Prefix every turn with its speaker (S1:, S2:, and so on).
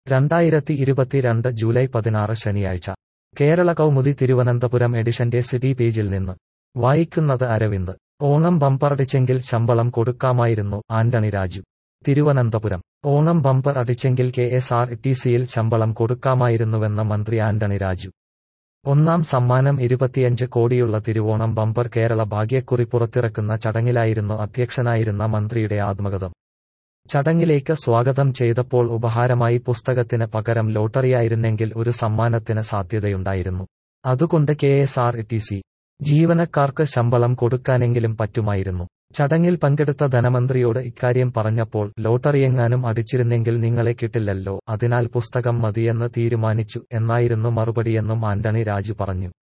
S1: രണ്ടായിരത്തി ഇരുപത്തിരണ്ട് ജൂലൈ പതിനാറ് ശനിയാഴ്ച കേരള കൗമുദി തിരുവനന്തപുരം എഡിഷന്റെ സിറ്റി പേജിൽ നിന്ന് വായിക്കുന്നത് അരവിന്ദ് ഓണം ബമ്പർ അടിച്ചെങ്കിൽ ശമ്പളം കൊടുക്കാമായിരുന്നു ആന്റണി രാജു തിരുവനന്തപുരം ഓണം ബമ്പർ അടിച്ചെങ്കിൽ കെ എസ് ആർ ടി സിയിൽ ശമ്പളം കൊടുക്കാമായിരുന്നുവെന്ന് മന്ത്രി ആന്റണി രാജു ഒന്നാം സമ്മാനം ഇരുപത്തിയഞ്ച് കോടിയുള്ള തിരുവോണം ബമ്പർ കേരള ഭാഗ്യക്കുറി പുറത്തിറക്കുന്ന ചടങ്ങിലായിരുന്നു അധ്യക്ഷനായിരുന്ന മന്ത്രിയുടെ ആത്മകഥം ചടങ്ങിലേക്ക് സ്വാഗതം ചെയ്തപ്പോൾ ഉപഹാരമായി പുസ്തകത്തിന് പകരം ലോട്ടറിയായിരുന്നെങ്കിൽ ഒരു സമ്മാനത്തിന് സാധ്യതയുണ്ടായിരുന്നു അതുകൊണ്ട് K S R T C ജീവനക്കാർക്ക് ശമ്പളം കൊടുക്കാനെങ്കിലും പറ്റുമായിരുന്നു ചടങ്ങിൽ പങ്കെടുത്ത ധനമന്ത്രിയോട് ഇക്കാര്യം പറഞ്ഞപ്പോൾ ലോട്ടറിയെങ്ങാനും അടിച്ചിരുന്നെങ്കിൽ നിങ്ങളെ കിട്ടില്ലല്ലോ അതിനാൽ പുസ്തകം മതിയെന്ന് തീരുമാനിച്ചു എന്നായിരുന്നു മറുപടിയെന്നും ആന്റണി രാജു പറഞ്ഞു